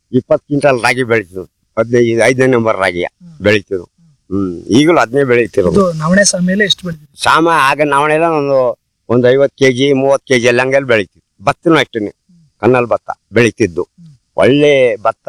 ಇಪ್ಪತ್ತು ಕ್ವಿಂಟಲ್ ರಾಗಿ ಬೆಳಿತಿದ್ವು ಹದಿನೈದು ಐದನೇ ನಂಬರ್ ರಾಗಿ ಬೆಳಿತಿದ್ವು ಹ್ಮ್ ಈಗಲೂ ಅದನ್ನೇ ಬೆಳಿತಿರೋದು ಇದು ನವಣೆ ಸಮಯ ಎಷ್ಟು ಬೆಳಿತೀರಿ ಸಾಮ ಆಗ ನಾವಣೆಲ್ಲ ಒಂದು ಒಂದು ಐವತ್ತು ಕೆಜಿ ಮೂವತ್ತು ಕೆಜಿ ಎಲ್ಲ ಹಂಗೆಲ್ಲ ಬೆಳಿತಿದ್ವು ಭತ್ತನೂ ಅಷ್ಟೇನೆ ಕನ್ನಲ್ ಭತ್ತ ಬೆಳಿತಿದ್ದು ಒಳ್ಳೆ ಭತ್ತ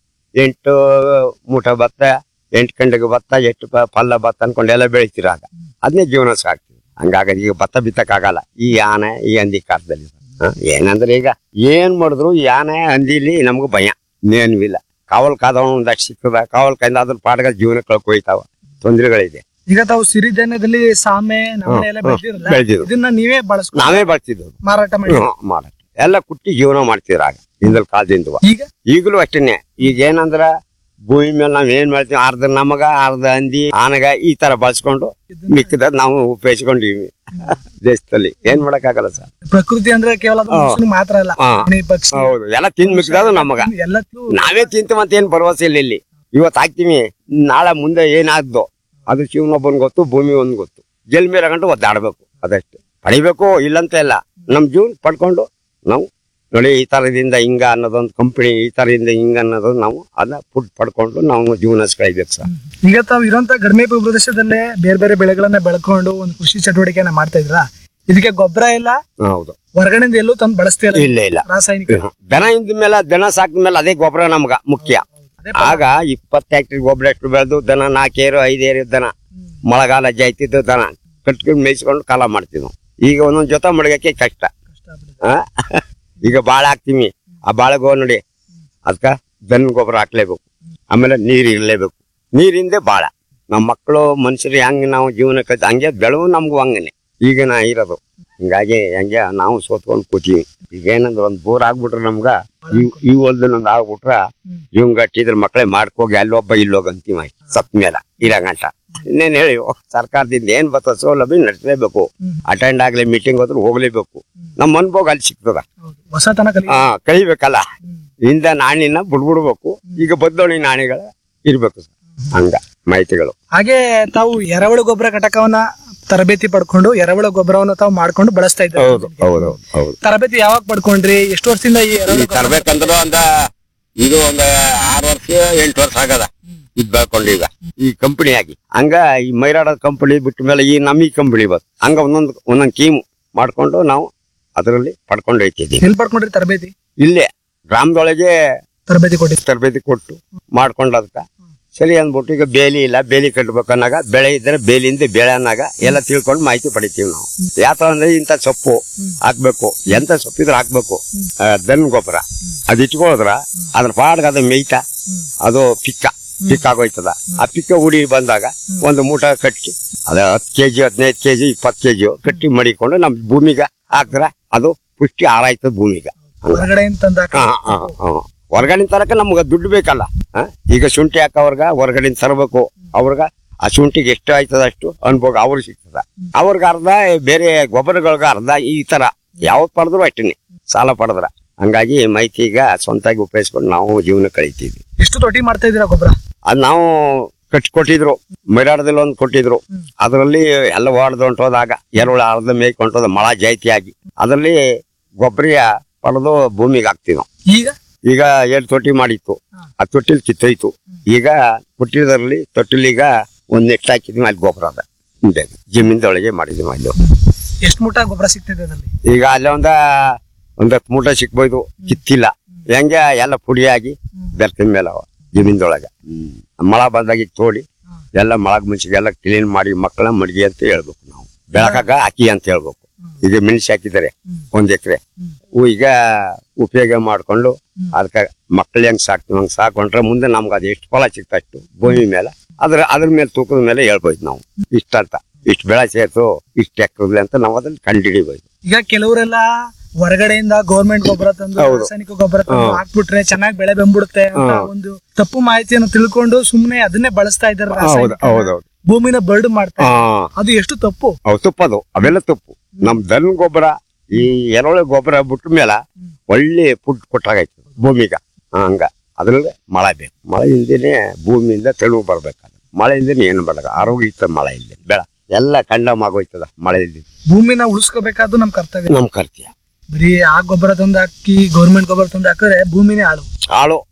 ಎಂಟು ಮೂಟ ಭತ್ತ ಎಂಟು ಕಂಡಿಗೆ ಭತ್ತ ಎಷ್ಟು ಪ- ಪಲ್ಲ ಭತ್ತ ಅನ್ಕೊಂಡು ಎಲ್ಲ ಬೆಳಿತೀರ ಆಗ ಅದನ್ನೇ ಜೀವನ ಸಾಕ್ತಿವಿ ಹಂಗಾಗಿ ಈಗ ಭತ್ತ ಬಿತ್ತಕ್ಕಾಗಲ್ಲ ಈ ಆನೆ ಈ ಹಂದಿ ಕಾಲದಲ್ಲಿ ಹ? ಏನಂದ್ರೆ ಈಗ ಏನ್ ಮಾಡಿದ್ರು ಈ ಆನೆ ಹಂದಿಲಿ ನಮ್ಗೆ ಭಯ ಇನ್ನೇನು ಇಲ್ಲ ಕಾವಲ್ ಕಾದವನು ಒಂದಷ್ಟು ಸಿಕ್ಕದ ಕಾವಲ್ ಕಾಯಿಂದ ಅದ್ರ ಪಾಡ್ಗ ಜೀವನ ಕಳ್ಕೊಯ್ತಾವ ತೊಂದರೆಗಳಿದೆ ಈಗ ತಾವು ಸಿರಿಧಾನ್ಯದಲ್ಲಿ ಸಾಮೆ ನವಣೆ ಎಲ್ಲ ಹ್ಮ್, ಹ್ಮ್. ಬೆಳೆದಿರಲ್ಲ ಬೆಳ್ದಿದ್ರು. ಇದನ್ನ ನೀವೇ ಬಳಸ್ಕೊಂಡು ನಾವೇ ಬಳಸ್ತಿದ್ದವು ಮಾರಾಟ ಮಾಡಿ ಮಾಡಕ್ಕೆ ಎಲ್ಲ ಕುಟ್ಟಿ ಜೀವನ ಮಾಡ್ತಿದ್ರ ಆಗ ಹಿಂದಲ್ ಕಾಲದಿಂದ ಈಗ ಈಗಲೂ ಅಷ್ಟೇನೆ ಈಗ ಏನಂದ್ರ ಭೂಮಿ ಮೇಲೆ ನಾವ್ ಏನ್ ಮಾಡ್ತೀವಿ ಅರ್ಧ ನಮಗ ಅರ್ಧ ಹಂದಿ ಆನಗ ಈ ತರ ಬಳಸ್ಕೊಂಡು ಮಿಕ್ಕಿದ ನಾವು ಉಪಯೋಗಿಸ್ಕೊಂಡಿವಿ ದೇಶದಲ್ಲಿ ಏನ್ ಮಾಡಕ್ಕಾಗಲ್ಲ ಸರ್ ಪ್ರಕೃತಿ ಅಂದ್ರೆ ಕೇವಲ ಅದು ಮನುಷ್ಯನಿಗೆ ಮಾತ್ರ ಅಲ್ಲ ಹಾ. ಪ್ರಾಣಿ, ಪಕ್ಷಿ ಹೌದು ಎಲ್ಲ ತಿಂದ್ ಮಿಕ್ಕಿದ ನಮಗ ಎಲ್ಲಕ್ಕೂ ನಾವೇ ತಿಂತೀವಂತ ಏನ್ ಭರವಸೆ ಇಲ್ಲ ಇಲ್ಲಿ ಇವತ್ತು ಹಾಕ್ತೀವಿ ನಾಳೆ ಮುಂದೆ ಏನಾದ್ದು ಅದು ಶಿವನೊಬ್ಬನ್ ಗೊತ್ತು ಭೂಮಿ ಒಂದ್ ಗೊತ್ತು ಜಲ್ ಮೇಲೆ ಗಂಟು ಒದ್ದಾಡ್ಬೇಕು ಅದಷ್ಟೇ ಪಡಿಬೇಕು ಇಲ್ಲಂತ ಇಲ್ಲ ನಮ್ ಜೀವನ ಪಡ್ಕೊಂಡು ನಾವು ನೋಡಿ ಈ ತರದಿಂದ ಹಿಂಗ ಅನ್ನೋದೊಂದು ಕಂಪನಿ ಈ ತರದಿಂದ ಹಿಂಗ ಅನ್ನೋದು ನಾವು ಅದನ್ನ ಫುಡ್ ಪಡ್ಕೊಂಡು ನಾವು ಜೀವನ ಕಳಿಬೇಕು ಸರ್ ಈಗ ತಾವು ಇರುವಂತ ಕಡಿಮೆ ಪ್ರದೇಶದಲ್ಲೇ ಬೇರೆ ಬೇರೆ ಬೆಳೆಗಳನ್ನ ಬೆಳ್ಕೊಂಡು ಒಂದು ಕೃಷಿ ಚಟುವಟಿಕೆಯನ್ನ ಮಾಡ್ತಾ ಇದ್ರ ಇದಕ್ಕೆ ಗೊಬ್ಬರ ಇಲ್ಲ ಹೌದು ಹೊರಗಡೆಯಿಂದ ಎಲ್ಲೂ ತಂದು ಬಳಸ್ತಾ ಇಲ್ಲ ಇಲ್ಲ ಇಲ್ಲ ರಾಸಾಯನಿಕ ದನ ಇಂದ ಮೇಲೆ ದನ ಸಾಕಿದ ಮೇಲೆ ಅದೇ ಗೊಬ್ಬರ ನಮ್ಗ ಮುಖ್ಯ ಅದೇ ಆಗ ಇಪ್ಪತ್ತು ಫ್ಯಾಕ್ಟ್ರಿ ಗೊಬ್ಬರ ಎಷ್ಟು ಬೆಳೆದು ದನ ನಾಲ್ಕೇರು ಐದೇರು ದನ ಮಳೆಗಾಲ ಜಾಯ್ತಿದ್ದು ದನ ಕಟ್ಕೊಂಡು ಮೇಯಿಸ್ಕೊಂಡು ಕಾಲ ಮಾಡ್ತೀವಿ ನಾವು ಈಗ ಒಂದೊಂದ್ ಜೊತೆ ಮಡಗಕ್ಕೆ ಕಷ್ಟ ಕಷ್ಟ ಆಗ್ಬಿಡುತ್ತೆ. ಆ? ಈಗ ಬಾಳೆ ಹಾಕ್ತೀವಿ ಆ ಬಾಳೆಗೋ ನೋಡಿ ಅದಕ್ಕ ದನ ಗೊಬ್ಬರ ಹಾಕ್ಲೇಬೇಕು ಆಮೇಲೆ ನೀರು ಇರಲೇಬೇಕು ನೀರಿಂದೆ ಬಾಳ ನಮ್ಮ ಮಕ್ಕಳು ಮನುಷ್ಯರು ಹೆಂಗ್ ನಾವು ಜೀವನ ಕತ್ ಹಂಗೆ ಬೆಳವು ನಮ್ಗೂ ಹಂಗನೆ ಈಗ ನಾ ಇರೋದು ಹಿಂಗಾಗಿ ಹಂಗೆ ನಾವು ಸೋತ್ಕೊಂಡು ಕೂತೀವಿ ಈಗ ಏನಂದ್ರೆ ಒಂದ್ ಬೋರ್ ಆಗ್ಬಿಟ್ರೆ ನಮ್ಗ ಈ ಈ ಹೊಲ್ದನ್ನೊಂದ್ ಆಗ್ಬಿಟ್ರ ಇವಂಗ್ ಗಟ್ಟಿದ್ರ ಮಕ್ಕಳೇ ಮಾಡ್ಕೋಗಿ ಅಲ್ಲೊಬ್ಬ ಇಲ್ಲೋಗ ಅಂತೀವಿ ಸತ್ ಮೇಲೆ ಇರಂಗಂಟ ಇನ್ನೇನ್ ಹೇಳಿ ಸರ್ಕಾರದಿಂದ ಏನ್ ಬರ್ತದೆ ಸೌಲಭ್ಯ ನಡೆಸಲೇಬೇಕು ಹ್ಮ್. ಅಟೆಂಡ್ ಆಗ್ಲಿ ಮೀಟಿಂಗ್ ಹೋದ್ರೆ ಹೋಗ್ಲೇಬೇಕು ನಮ್ಮ ಅನುಭವ ಅಲ್ಲಿ ಸಿಗ್ತದ ಹೌದು. ಹೊಸತನ ಕಲಿ ಹಾ ಕಲಿಬೇಕಲ್ಲ ಇಂದ ನಾಣಿನ ಬಿಡ್ಬಿಡ್ಬೇಕು ಈಗ ಬದಲಾವಣೆ ನಾಣಿಗಳ ಇರ್ಬೇಕು ಸರ್ ಹಂಗ ಮಾಹಿತಿಗಳು ಹಾಗೆ ತಾವು ಎರೆಹುಳು ಗೊಬ್ಬರ ಘಟಕವನ್ನ ತರಬೇತಿ ಪಡ್ಕೊಂಡು ಎರೆಹುಳು ಗೊಬ್ಬರವನ್ನು ತಾವು ಮಾಡ್ಕೊಂಡು ಬಳಸ್ತಾ ಇದ್ದಾರೆ ಹೌದು ಹೌದು ಹೌದು ತರಬೇತಿ ಯಾವಾಗ ಪಡ್ಕೊಂಡ್ರಿ ಎಷ್ಟು ವರ್ಷದಿಂದ ಈ ಎರೆಹುಳು ಗೊಬ್ಬರ- ತರ್ಬೇಕಂದ್ರೆ ಒಂದ ಇದು ಒಂದ್ ಆರು ವರ್ಷ ಎಂಟು ವರ್ಷ ಆಗದ ಇದ್ ಬೆಳ್ಕೊಂಡು ಈಗ ಈ ಕಂಪನಿ ಆಗಿ ಹಂಗ ಈ ಮೈರಾಡ ಕಂಪನಿ ಬಿಟ್ಟ ಮೇಲೆ ಈ ನಮ್ಮ ಈ ಕಂಪನಿ ಬಸ್ ಹಂಗ ಒಂದೊಂದ್ ಒಂದೊಂದ್ ಕೀಮ್ ಮಾಡ್ಕೊಂಡು ನಾವು ಅದರಲ್ಲಿ ಪಡ್ಕೊಂಡು ಹೋಗ್ತಿದ್ದೀವಿ ಎಲ್ಲಿ ಪಡ್ಕೊಂಡ್ರಿ ತರಬೇತಿ ಇಲ್ಲೇ ಗ್ರಾಮದೊಳಗೆ ತರಬೇತಿ ಕೊಟ್ಟಿದ್ದು ತರಬೇತಿ ಕೊಟ್ಟು ಮಾಡ್ಕೊಂಡು ಅದಕ್ಕ ಸರಿ ಅಂದ್ಬಿಟ್ಟು ಈಗ ಬೇಲಿ ಇಲ್ಲ ಬೇಲಿ ಕಟ್ಬೇಕು ಅನ್ನೋಗ ಬೆಳೆ ಇದ್ರೆ ಬೇಲಿಯಿಂದ ಬೆಳೆ ಅನ್ನೋಗ ಎಲ್ಲ ತಿಳ್ಕೊಂಡು ಮಾಹಿತಿ ಪಡಿತೀವಿ ನಾವು ಯಾತ ಅಂದ್ರೆ ಇಂಥ ಸೊಪ್ಪು ಹಾಕ್ಬೇಕು ಎಂತ ಸೊಪ್ಪಿದ್ರೆ ಹಾಕ್ಬೇಕು ಆ, ದನ ಗೊಬ್ಬರ ಅದ್ ಇಟ್ಕೊಳದ್ರ ಅದ್ರ ಪಾಡ್ಗ ಅದು ಮೇಯ್ತ ಅದು ಪಿಕ್ಕ ಪಿಕ್ ಆಗೋಯ್ತದ ಆ ಪಿಕ್ಕ ಉಡಿ ಬಂದಾಗ ಒಂದು ಮೂಟ ಕಟ್ಟಿ ಅದ ಹತ್ತು ಕೆಜಿ ಹದಿನೈದು ಕೆಜಿ ಇಪ್ಪತ್ತು ಕೆಜಿ ಕಟ್ಟಿ ಮಡಿಕೊಂಡು ನಮ್ ಭೂಮಿಗ ಹಾಕ್ದ್ರ ಅದು ಪುಷ್ಟಿ ಹಾಳಾಯ್ತದ ಭೂಮಿಗ ಹೊರಗಡೆಯಿಂದ ತಂದ ಹಾ, ಹಾ, ಹಾ. ಹೊರಗಡೆ ತರಕ ನಮ್ಗ ದುಡ್ಡು ಬೇಕಲ್ಲ ಹಾ? ಈಗ ಶುಂಠಿ ಹಾಕವ್ರಗ ಹೊರಗಡೆ ತರಬೇಕು ಅವ್ರಗ ಆ ಶುಂಠಿಗೆ ಎಷ್ಟು ಆಯ್ತದ ಅಷ್ಟು ಅನ್ಭೋಗ ಅವ್ರಿಗೆ ಸಿಗ್ತದ ಅವ್ರಿಗೆ ಅರ್ಧ ಬೇರೆ ಗೊಬ್ಬರಗಳ್ಗ ಅರ್ಧ ಈ ತರ ಯಾವ್ದು ಪಡೆದ್ರು ಅಷ್ಟೇನೆ ಸಾಲ ಪಡೆದ್ರ ಹಂಗಾಗಿ ಮಾಹಿತಿ ಈಗ ಸ್ವಂತಾಗಿ ಉಪಯೋಗಿಸ್ಕೊಂಡು ನಾವು ಜೀವನ ಕಳಿತೀವಿ ಎಷ್ಟು ತೊಟ್ಟಿ ಮಾಡ್ತಾ ಇದೀರಾ ಗೊಬ್ಬರ ಅದ್ ನಾವು ಕಟ್ಟಿ ಕೊಟ್ಟಿದ್ರು ಮೈರಾಡದಲ್ಲಿ ಒಂದು ಕೊಟ್ಟಿದ್ರು ಅದರಲ್ಲಿ ಎಲ್ಲ ಹೊಡೆದು ಹೊಂಟೋದಾಗ ಎರುಳು ಅರ್ಧ ಮೇಯ್ಕ್ ಹೊಂಟೋದ ಮಳ ಜಾಯ್ತಿ ಆಗಿ ಅದರಲ್ಲಿ ಗೊಬ್ಬರ ಪಡೆದು ಭೂಮಿಗೆ ಹಾಕ್ತಿವಿ ನಾವು ಈಗ ಈಗ ಎರಡು ತೊಟ್ಟಿ ಮಾಡಿತ್ತು ಆ ತೊಟ್ಟಿಲ್ ಕಿತ್ತೋಯ್ತು ಈಗ ಕೊಟ್ಟಿದ್ರಲ್ಲಿ ತೊಟ್ಟಿಲೀಗ ಒಂದ್ ನೆಟ್ ಹಾಕಿದ್ವಿ ಅಲ್ಲಿ ಗೊಬ್ಬರ ಅದ ಹಿಂದೆ ಜಮೀನ್ದೊಳಗೆ ಮಾಡಿದ್ವಿ ಅಲ್ಲಿ ಎಷ್ಟು ಮೂಟ ಗೊಬ್ಬರ ಸಿಗ್ತಿದೆ ಅದರಲ್ಲಿ ಈಗ ಅಲ್ಲೇ ಒಂದ ಒಂದ್ ಹತ್ತು ಮೂಟ ಸಿಕ್ಬೋದು ಕಿತ್ತಿಲ್ಲ ಹೆಂಗೆ ಎಲ್ಲ ಪುಡಿಯಾಗಿ ಬೆರ್ತಿನ ಮೇಲೆ ಅವ ಜಮೀನ್ದೊಳಗೆ ಮಳ ಬಂದಾಗ ಈಗ ತೋಡಿ ಎಲ್ಲ ಮಳಗ್ ಮುಂಚಿಗೆ ಎಲ್ಲ ಕ್ಲೀನ್ ಮಾಡಿ ಮಕ್ಕಳ ಮಡಿಗೆ ಅಂತ ಹೇಳ್ಬೇಕು ನಾವು ಬೆಳಕಾಗ ಹಾಕಿ ಅಂತ ಹೇಳ್ಬೇಕು ಈಗ ಮೆಣಸು ಹಾಕಿದ್ದಾರೆ ಒಂದ್ ಎಕರೆ ಈಗ ಉಪಯೋಗ ಮಾಡ್ಕೊಂಡು ಅದಕ್ಕೆ ಮಕ್ಕಳು ಹೆಂಗ್ ಸಾಕ್ತೀವಿ ಹಂಗ್ ಸಾಕೊಂಡ್ರೆ ಮುಂದೆ ನಮ್ಗೆ ಅದು ಎಷ್ಟು ಫಲ ಸಿಗ್ತಾ ಅಷ್ಟು ಭೂಮಿ ಮೇಲೆ ಅದ್ರ ಅದ್ರ ಮೇಲೆ ತೂಕದ ಮೇಲೆ ಹೇಳ್ಬೋದು ನಾವು ಇಷ್ಟ ಅಂತ ಇಷ್ಟು ಬೆಳೆ ಸೇರ್ತು ಇಷ್ಟು ಎಕ್ಕರ್ಲಿ ಅಂತ ನಾವು ಅದನ್ನ ಕಂಡುಹಿಡಿಬೋದು ಈಗ ಕೆಲವರೆಲ್ಲ ಹೊರಗಡೆಯಿಂದ ಗೌರ್ಮೆಂಟ್ ಗೊಬ್ಬರ ತಂದು ಹೌದು. ರಾಸಾಯನಿಕ ಗೊಬ್ಬರ ತಂದು ಹಾಕ್ಬಿಟ್ರೆ ಚೆನ್ನಾಗಿ ಬೆಳೆ ಬಂದ್ಬಿಡುತ್ತೆ ಅಂತ ಒಂದು ತಪ್ಪು ಮಾಹಿತಿಯನ್ನು ತಿಳ್ಕೊಂಡು ಸುಮ್ನೆ ಅದನ್ನೇ ಬಳಸ್ತಾ ಇದ್ದಾರೆ ಹೌದು ರಾಸಾಯನಿಕ. ಹೌದೌದು ಭೂಮಿನ ಬರ್ಡ್ ಮಾಡ್ತಾರೆ ಹಾ ಅದು ಎಷ್ಟು ತಪ್ಪು ಅವು ತುಪ್ಪದು ಅವೆಲ್ಲ ತುಪ್ಪು ನಮ್ ದನ ಗೊಬ್ಬರ ಈ ಎರೆಹುಳ ಗೊಬ್ಬರ ಬಿಟ್ಟ ಮೇಲೆ ಒಳ್ಳೆ ಫುಡ್ ಕೊಟ್ಟಾಗೈತೆ ಭೂಮಿಗ ಹಂಗ ಅದ್ರಲ್ಲಿ ಮಳೆ ಬೇಕು ಮಳೆ ಇಲ್ದೇನೆ ಭೂಮಿಯಿಂದ ತೆಳುವು ಬರ್ಬೇಕಾದ್ರೆ ಮಳೆ ಇಲ್ದೇನೆ ಏನು ಬರಲ್ಲ ಆರೋಗ್ಯ ಇತ್ತ ಮಳೆ ಇಲ್ದೆ ಬೆಳ ಎಲ್ಲ ಕಂಡಮ್ ಆಗೋಯ್ತದ ಮಳೆ ಇಲ್ದೆ ಭೂಮಿನ ಉಳಿಸ್ಕೋಬೇಕಾದ್ದು ನಮ್ ಕರ್ತವ್ಯ ನಮ್ ಕರ್ತೀಯ ಬರೀ ಆ ಗೊಬ್ಬರ ತಂದು ಹಾಕಿ ಗೌರ್ಮೆಂಟ್ ಗೊಬ್ಬರ ತಂದು ಹಾಕಿದ್ರೆ ಭೂಮಿನೇ ಹಾಳು ಹಾಳು